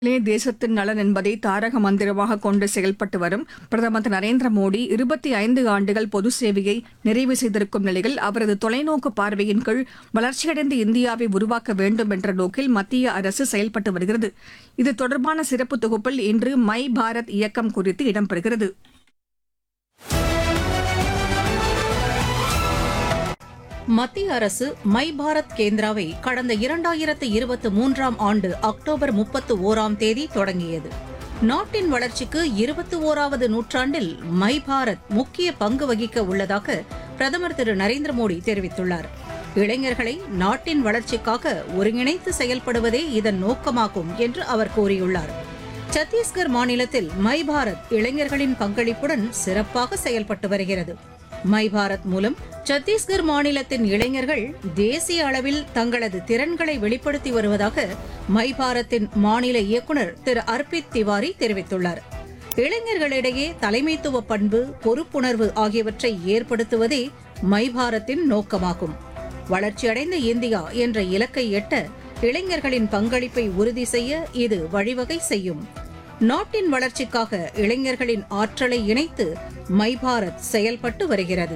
லே தேசத்தின் நலன் என்பதை தாரக மந்திரமாக கொண்டு செயல்பட்டு வரும் பிரதமர் திரு நரேந்திர மோடி இருபத்தி ஐந்து ஆண்டுகள் பொது சேவையை நிறைவு செய்திருக்கும் நிலையில் அவரது தொலைநோக்கு பார்வையின் கீழ் வளர்ச்சியடைந்த இந்தியாவை உருவாக்க வேண்டும் என்ற நோக்கில் மத்திய அரசு செயல்பட்டு வருகிறது இது தொடர்பான சிறப்பு தொகுப்பில் இன்று மை பாரத் இயக்கம் குறித்து இடம்பெறுகிறது மத்திய அரசு மை பாரத் கேந்திராவை கடந்த இரண்டாயிரத்து இருபத்தி மூன்றாம் ஆண்டு அக்டோபர் முப்பத்து ஓராம் தேதி தொடங்கியது நாட்டின் வளர்ச்சிக்கு இருபத்தி ஓராவது நூற்றாண்டில் மை பாரத் முக்கிய பங்கு வகிக்க உள்ளதாக பிரதமர் திரு நரேந்திர மோடி தெரிவித்துள்ளார் இளைஞர்களை நாட்டின் வளர்ச்சிக்காக ஒருங்கிணைத்து செயல்படுவதே இதன் நோக்கமாகும் என்று அவர் கூறியுள்ளார் சத்தீஸ்கர் மாநிலத்தில் மை பாரத் இளைஞர்களின் பங்களிப்புடன் சிறப்பாக செயல்பட்டு வருகிறது மை பாரத் மூலம் சத்தீஸ்கர் மாநிலத்தின் இளைஞர்கள் தேசிய அளவில் தங்களது திறன்களை வெளிப்படுத்தி வருவதாக மை பாரத்தின் மாநில இயக்குநர் திரு அர்பித் திவாரி தெரிவித்துள்ளார் இளைஞர்களிடையே தலைமைத்துவ பண்பு பொறுப்புணர்வு ஆகியவற்றை ஏற்படுத்துவதே மை பாரத்தின் நோக்கமாகும் வளர்ச்சியடைந்த இந்தியா என்ற இலக்கை எட்ட இளைஞர்களின் பங்களிப்பை உறுதி செய்ய இது வழிவகை செய்யும் நாட்டின் வளர்ச்சிக்காக இளைஞர்களின் ஆற்றலை இணைத்து மை பாரத் செயல்பட்டு வருகிறது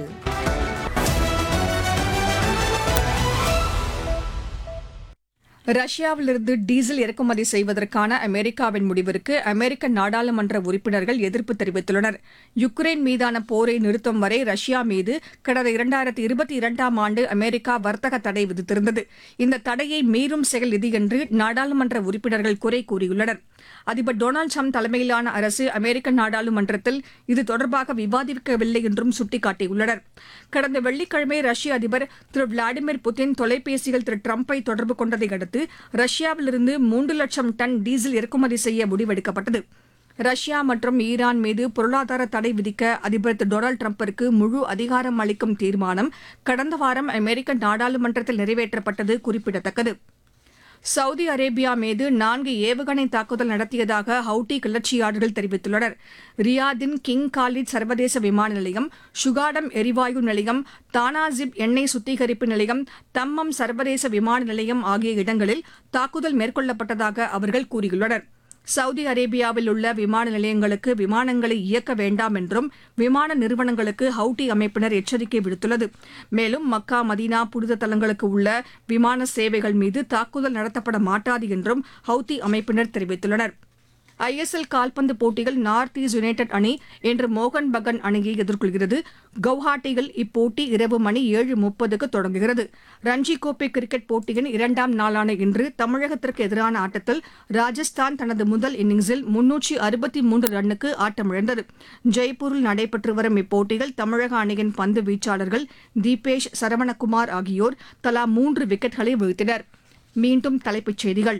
ரஷ்யாவிலிருந்து டீசல் இறக்குமதி செய்வதற்கான அமெரிக்காவின் முடிவிற்கு அமெரிக்க நாடாளுமன்ற உறுப்பினர்கள் எதிர்ப்பு தெரிவித்துள்ளனர் யுக்ரைன் மீதான போரை நிறுத்தும் வரை ரஷ்யா மீது கடந்த இரண்டாயிரத்தி இருபத்தி இரண்டாம் ஆண்டு அமெரிக்கா வர்த்தக தடை விதித்திருந்தது இந்த தடையை மீறும் செயல் இது என்று நாடாளுமன்ற உறுப்பினர்கள் குறை கூறியுள்ளனர் அதிபர் டொனால்டு ட்ரம்ப் தலைமையிலான அரசு அமெரிக்க நாடாளுமன்றத்தில் இது தொடர்பாக விவாதிக்கவில்லை என்றும் சுட்டிக்காட்டியுள்ளனர் கடந்த வெள்ளிக்கிழமை ரஷ்ய அதிபர் திரு விளாடிமிர் புதின் தொலைபேசியில் திரு டிரம்பை தொடர்பு கொண்டதை அடுத்து ரஷ்யாவிலிருந்து மூன்று லட்சம் டன் டீசல் இறக்குமதி செய்ய முடிவெடுக்கப்பட்டது ரஷ்யா மற்றும் ஈரான் மீது பொருளாதார தடை விதிக்க அதிபர் திரு டொனால்டு டிரம்பிற்கு முழு அதிகாரம் அளிக்கும் தீர்மானம் கடந்த வாரம் அமெரிக்க நாடாளுமன்றத்தில் நிறைவேற்றப்பட்டது குறிப்பிடத்தக்கது சவுதி அரேபியா மீது நான்கு ஏவுகணை தாக்குதல் நடத்தியதாக ஹவுட்டி கிளர்ச்சியாளர்கள் தெரிவித்துள்ளனர் ரியாதின் கிங் காலித் சர்வதேச விமான நிலையம் சுகாடம் எரிவாயு நிலையம் தானாசிப் எண்ணெய் சுத்திகரிப்பு நிலையம் தம்மம் சர்வதேச விமான நிலையம் ஆகிய இடங்களில் தாக்குதல் மேற்கொள்ளப்பட்டதாக அவர்கள் கூறியுள்ளனர் சவுதி அரேபியாவில் உள்ள விமான நிலையங்களுக்கு விமானங்களை இயக்க வேண்டாம் என்றும் விமான நிறுவனங்களுக்கு ஹவுட்டி அமைப்பினர் எச்சரிக்கை விடுத்துள்ளது மேலும் மக்கா மதீனா புனித தலங்களுக்கு உள்ள விமான சேவைகள் மீது தாக்குதல் நடத்தப்பட மாட்டாது என்றும் ஹவுத்தி அமைப்பினர் தெரிவித்துள்ளனர் ஐஎஸ்எல் கால்பந்து போட்டியில் நார்த் ஈஸ்ட் யுனைடெட் அணி இன்று மோகன் பகன் அணியை எதிர்கொள்கிறது கவுஹாட்டியில் இப்போட்டி இரவு மணி ஏழு முப்பதுக்கு தொடங்குகிறது ரஞ்சி கோப்பை கிரிக்கெட் போட்டியின் இரண்டாம் நாளான இன்று தமிழகத்திற்கு எதிரான ஆட்டத்தில் ராஜஸ்தான் தனது முதல் இன்னிங்ஸில் முன்னூற்றி அறுபத்தி மூன்று ரன்னுக்கு ஆட்டமிழந்தது ஜெய்ப்பூரில் நடைபெற்று வரும் இப்போட்டியில் தமிழக அணியின் பந்து வீச்சாளர்கள் தீபேஷ் சரவணகுமார் ஆகியோர் தலா மூன்று விக்கெட்களை வீழ்த்தினர் மீண்டும் தலைப்புச் செய்திகள்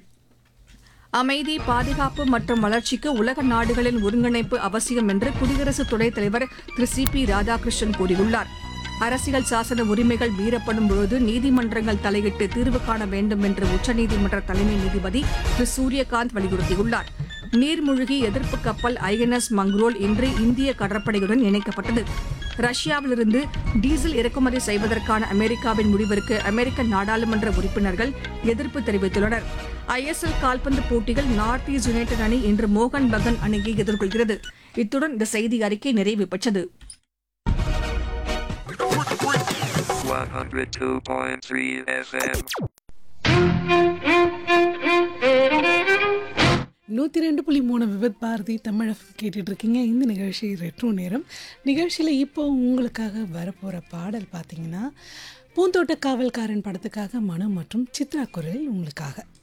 அமைதி பாதுகாப்பு மற்றும் வளர்ச்சிக்கு உலக நாடுகளின் ஒருங்கிணைப்பு அவசியம் என்று குடியரசு துணைத் தலைவர் திரு சி பி ராதாகிருஷ்ணன் கூறியுள்ளார் அரசியல் சாசன உரிமைகள் மீறப்படும் பொழுது நீதிமன்றங்கள் தலையிட்டு தீர்வு காண வேண்டும் என்று உச்சநீதிமன்ற தலைமை நீதிபதி திரு சூரியகாந்த் வலியுறுத்தியுள்ளார் நீர்மூழ்கி எதிர்ப்பு கப்பல் ஐஎன்எஸ் மங்ரோல் இன்று இந்திய கடற்படையுடன் இணைக்கப்பட்டது ரஷ்யாவிலிருந்து டீசல் இறக்குமதி செய்வதற்கான அமெரிக்காவின் முடிவிற்கு அமெரிக்க நாடாளுமன்ற உறுப்பினர்கள் எதிர்ப்பு தெரிவித்துள்ளனர் ஐஎஸ்எல் கால்பந்து போட்டியில் நார்த் ஈஸ்ட் யுனைடெட் அணி இன்று மோகன் பகன் அணியை எதிர்கொள்கிறது இத்துடன் இந்த செய்தி அறிக்கை நிறைவு பெற்றது 102.3 FM. நூற்றி ரெண்டு புள்ளி மூணு விபத் பாரதி தமிழ் கேட்டுட்டு இருக்கீங்க இந்த நிகழ்ச்சி ரெட்ரோ நேரம் நிகழ்ச்சியில் இப்போ உங்களுக்காக வரப்போகிற பாடல் பார்த்தீங்கன்னா பூந்தோட்ட காவல்காரன் படத்துக்காக மனு மற்றும் சித்ரா குரல் உங்களுக்காக